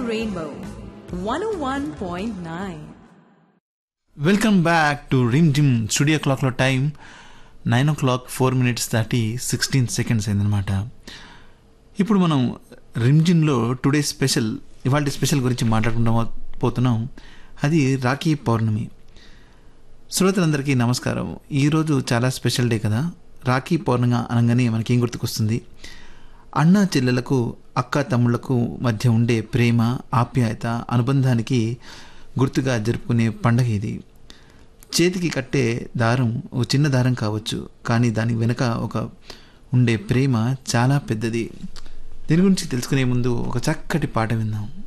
Rainbow 101.9. Welcome back to Rim Jhim studio క్లాక్లో time nine o'clock four minutes దాటి sixteen seconds అయిందనమాట ఇప్పుడు మనం రిమ్ జిమ్లో టుడే స్పెషల్ ఇవాళ స్పెషల్ గురించి మాట్లాడుకుంటా పోతున్నాం అది రాఖీ పౌర్ణమి శ్రోతలందరికీ నమస్కారం ఈరోజు చాలా స్పెషల్ డే కదా రాఖీ పౌర్ణమి అనగానే మనకి ఏం గుర్తుకొస్తుంది అన్నా చెల్లెలకు అక్క తమ్ముళ్లకు మధ్య ఉండే ప్రేమ ఆప్యాయత అనుబంధానికి గుర్తుగా జరుపుకునే పండగ ఇది చేతికి కట్టే దారం ఓ చిన్న దారం కావచ్చు కానీ దాని వెనుక ఒక ఉండే ప్రేమ చాలా పెద్దది దీని గురించి తెలుసుకునే ముందు ఒక చక్కటి పాట విందాం